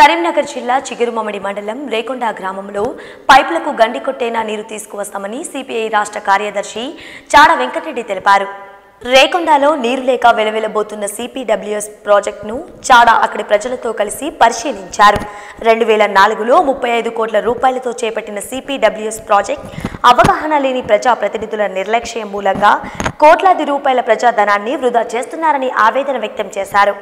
కరీంనగర్ జిల్లా చిగురుమమిడి మండలం రేకొండ గ్రామంలో పైపులకు గండి కొట్టేనా నీరు తీసుకువస్తామని సిపిఐ రాష్ట్ర కార్యదర్శి చాడ వెంకటరెడ్డి తెలిపారు రేకొండలో నీరు లేక వెలవెలబోతున్న సిపిడబ్ల్యూఎస్ ప్రాజెక్టును చాడ అక్కడి ప్రజలతో కలిసి పరిశీలించారు రెండు వేల నాలుగులో ముప్పై ఐదు కోట్ల రూపాయలతో చేపట్టిన సిపిడబ్ల్యూఎస్ ప్రాజెక్ట్ అవగాహన లేని ప్రజాప్రతినిధుల నిర్లక్ష్యం మూలంగా కోట్లాది రూపాయల ప్రజాధనాన్ని వృధా చేస్తున్నారని ఆవేదన వ్యక్తం చేశారు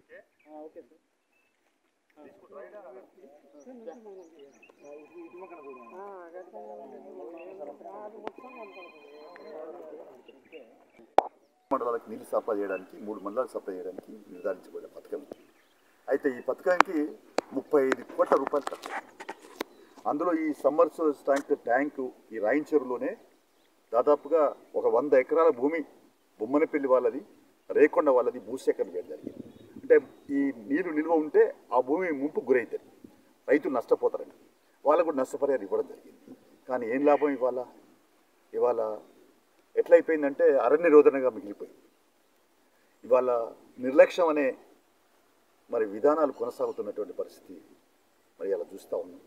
మండలాలకు నీళ్లు సప్లై చేయడానికి మూడు మండలాలకు సప్లై చేయడానికి నిర్ధారించబడిన పథకం ఇది. అయితే ఈ పథకానికి ముప్పై ఐదు కోట్ల రూపాయలు ఖర్చు అందులో ఈ సమ్మర్సోర్స్ ట్యాంక్ ట్యాంకు ఈ రాయించెరులోనే దాదాపుగా ఒక వంద ఎకరాల భూమి బొమ్మనపల్లి వాళ్ళది రేకొండ వాళ్ళది భూసేకరణ చేయడం జరిగింది అంటే ఈ నీరు నిల్వ ఉంటే ఆ భూమి ముంపు గురవుతుంది రైతులు నష్టపోతారని వాళ్ళకు కూడా నష్టపరిహారం ఇవ్వడం జరిగింది కానీ ఏం లాభం ఇవాళ ఇవాళ ఎట్లయిపోయిందంటే అరణ్య రోదనగా మిగిలిపోయింది ఇవాళ నిర్లక్ష్యం అనే మరి విధానాలు కొనసాగుతున్నటువంటి పరిస్థితి మరి ఇలా చూస్తూ ఉన్నాం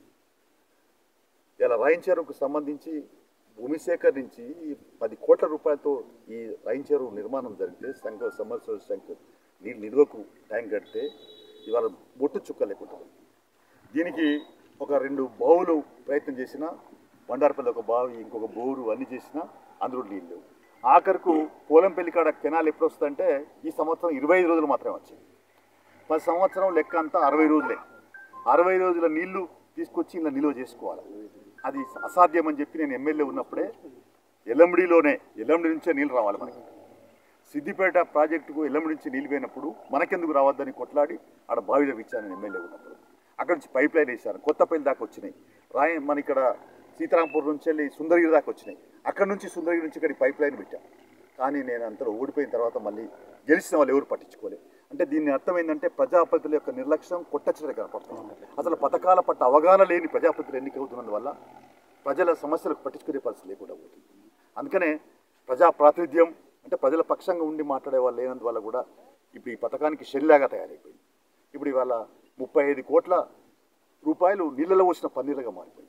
ఇలా రాయించేరుకు సంబంధించి భూమి సేకరించి ఈ పది కోట్ల రూపాయలతో ఈ రాయించేరు నిర్మాణం జరిగితే సంఘ సమర్స సంఘ నీళ్ళు నిల్వకు ట్యాంక్ కడితే ఇవాళ బొట్టు చుక్క లేకుండా ఉంది. దీనికి ఒక రెండు బావులు ప్రయత్నం చేసినా బండారపల్లి ఒక బావి ఇంకొక బోరు అన్ని చేసినా అందులో నీళ్ళు లేవు. ఆఖరుకు పోలంపల్లి కాడ కెనాల్ ఎప్పుడు వస్తుందంటే ఈ సంవత్సరం ఇరవై ఐదు రోజులు మాత్రమే వచ్చింది పది సంవత్సరం లెక్క అంతా అరవై రోజులే అరవై రోజుల నీళ్లు తీసుకొచ్చి ఇలా నిల్వ చేసుకోవాలి అది అసాధ్యం అని చెప్పి నేను ఎమ్మెల్యే ఉన్నప్పుడే ఎల్లంబడిలోనే ఎల్లంబడి నుంచే నీళ్ళు రావాలి మనకి సిద్దిపేట ప్రాజెక్టుకు ఎల్లంబడి నుంచి నీళ్ళు పోయినప్పుడు మనకెందుకు రావద్దని కొట్లాడి ఆడ బావిలో ఇచ్చాను నేను ఎమ్మెల్యే ఉన్నప్పుడు అక్కడి నుంచి పైప్ లైన్ వేశాను కొత్తపల్లి దాకా వచ్చినాయి రాయ మన ఇక్కడ సీతారాంపూర్ నుంచి వెళ్ళి సుందరగిరి దాకా వచ్చినాయి అక్కడ నుంచి సుందరగిరి నుంచి ఇక్కడికి పైప్ లైన్ పెట్టాం కానీ నేను అంతలో ఓడిపోయిన తర్వాత మళ్ళీ గెలిచిన వాళ్ళు ఎవరు పట్టించుకోలేదు అంటే దీన్ని అర్థం ఏంటంటే ప్రజాపతిల యొక్క నిర్లక్ష్యం కొట్టచ్చట కనపడుతుంది అసలు పథకాల పట్ల అవగాహన లేని ప్రజాపతిలు ఎన్నికవుతున్నందువల్ల ప్రజల సమస్యలకు పట్టించుకునే పరిస్థితి లేకుండా పోతుంది అందుకనే ప్రజా ప్రాతినిధ్యం అంటే ప్రజల పక్షంగా ఉండి మాట్లాడే వాళ్ళు లేనందువల్ల కూడా ఇప్పుడు ఈ పథకానికి షెల్లాగా తయారైపోయింది ఇప్పుడు ఇవాళ ముప్పై ఐదు కోట్ల రూపాయలు నీళ్ళలో వచ్చిన పన్నీరుగా మారిపోయింది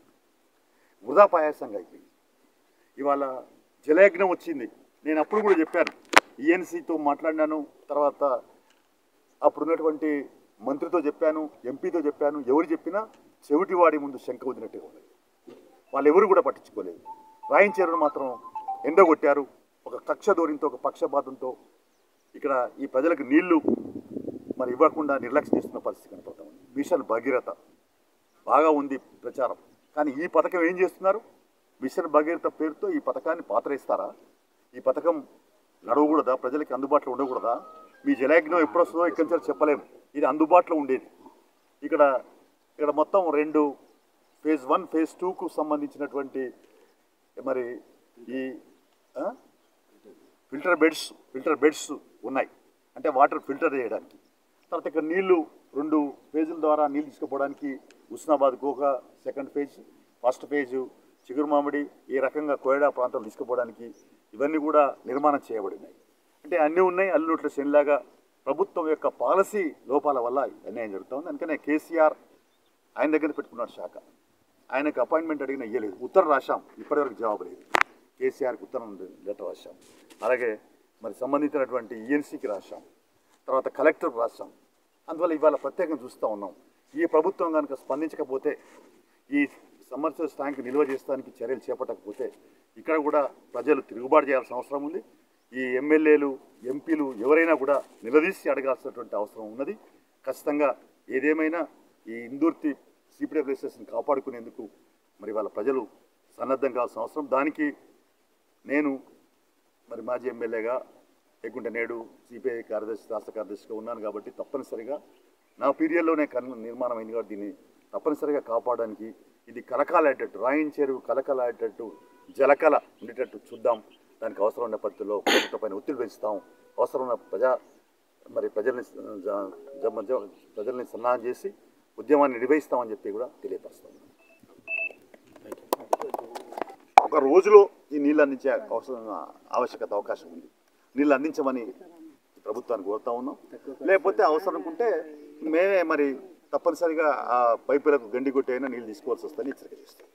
వృధా పాయాసంగా అయిపోయింది ఇవాళ జలయజ్ఞం వచ్చింది నేను అప్పుడు కూడా చెప్పాను ఈఎన్సీతో మాట్లాడినాను తర్వాత అప్పుడు ఉన్నటువంటి మంత్రితో చెప్పాను ఎంపీతో చెప్పాను ఎవరు చెప్పినా చెవిటివాడి ముందు శంక వదినట్టుగా ఉన్నది వాళ్ళు ఎవరు కూడా పట్టించుకోలేదు రాయించేరును మాత్రం ఎండగొట్టారు ఒక కక్ష ధోరణితో ఒక పక్షపాతంతో ఇక్కడ ఈ ప్రజలకు నీళ్లు మరి ఇవ్వకుండా నిర్లక్ష్యం చేస్తున్న పరిస్థితి కనపడతా ఉంది మిషన్ భగీరథ బాగా ఉంది ప్రచారం కానీ ఈ పథకం ఏం చేస్తున్నారు మిషన్ భగీరథ పేరుతో ఈ పథకాన్ని పాతరేస్తారా ఈ పథకం నడవకూడదా ప్రజలకి అందుబాటులో ఉండకూడదా మీ జలయజ్ఞం ఎప్పుడు వస్తుందో ఇక్కడి నుంచి చెప్పలేము ఇది అందుబాటులో ఉండేది ఇక్కడ ఇక్కడ మొత్తం రెండు ఫేజ్ వన్ ఫేజ్ టూకు సంబంధించినటువంటి మరి ఈ ఆ? ఫిల్టర్ బెడ్స్ ఫిల్టర్ బెడ్స్ ఉన్నాయి అంటే వాటర్ ఫిల్టర్ చేయడానికి తర్వాత ఇక్కడ నీళ్లు రెండు ఫేజుల ద్వారా నీళ్ళు తీసుకుపోవడానికి ఉస్నాబాద్కు ఒక second phase first phase Chigurumamidi ఈ రకంగా కోయడా ప్రాంతం తీసుకుపోవడానికి ఇవన్నీ కూడా నిర్మాణం చేయబడినాయి అంటే అన్నీ ఉన్నాయి అల్లుట్ల శనిలాగా ప్రభుత్వం యొక్క పాలసీ లోపాల వల్ల అన్యాయం జరుగుతుంది అందుకనే కేసీఆర్ ఆయన దగ్గర పెట్టుకున్నాడు శాఖ ఆయనకు అపాయింట్మెంట్ అడిగిన ఇయ్యలేదు ఉత్తరం రాశాం ఇప్పటివరకు జవాబు లేదు కేసీఆర్కి ఉత్తరం లెటర్ రాశాం అలాగే మరి సంబంధించినటువంటి ఈఎన్సీకి రాశాం తర్వాత కలెక్టర్కి రాశాం అందువల్ల ఇవాళ ప్రత్యేకంగా చూస్తూ ఉన్నాం ఈ ప్రభుత్వం కనుక స్పందించకపోతే ఈ సమర్సెస్ ట్యాంక్ నిల్వ చేసడానికి చర్యలు చేపట్టకపోతే ఇక్కడ కూడా ప్రజలు తిరుగుబాటు చేయాల్సిన అవసరం ఉంది ఈ ఎమ్మెల్యేలు ఎంపీలు ఎవరైనా కూడా నిలదీసి అడగాల్సినటువంటి అవసరం ఉన్నది ఖచ్చితంగా ఏదేమైనా ఈ ఇందుర్తి సిపిడబ్ల్యూఎస్ఎస్ని కాపాడుకునేందుకు మరి వాళ్ళ ప్రజలు సన్నద్ధం కావాల్సిన అవసరం దానికి నేను మరి మాజీ ఎమ్మెల్యేగా లేకుంటే నేడు సిపిఐ కార్యదర్శి రాష్ట్ర కార్యదర్శిగా ఉన్నాను కాబట్టి తప్పనిసరిగా నా పీరియడ్లోనే కన్ నిర్మాణం అయింది కాబట్టి దీన్ని తప్పనిసరిగా కాపాడడానికి ఇది కలకాలేటట్టు రాయించేరు కలకలాడేటట్టు జలకల ఉండేటట్టు చూద్దాం దానికి అవసరమైన పద్ధతిలో ప్రభుత్వ పైన ఒత్తిడి పెంచుతాం అవసరమైన ప్రజా మరి ప్రజల్ని జ- జ- జ- ప్రజల్ని సన్నాహం చేసి ఉద్యమాన్ని నిర్వహిస్తామని చెప్పి కూడా తెలియపరుస్తాం ఒక రోజులో ఈ నీళ్ళు అందించే అవసరం ఆవశ్యకత అవకాశం ఉంది నీళ్ళు అందించమని ప్రభుత్వాన్ని కోరుతా ఉన్నాం లేకపోతే అవసరం ఉంటే మేమే మరి తప్పనిసరిగా ఆ పైపులకు గండి కొట్టి అయినా నీళ్ళు తీసుకోవాల్సి వస్తుందని హెచ్చరిక చేస్తాం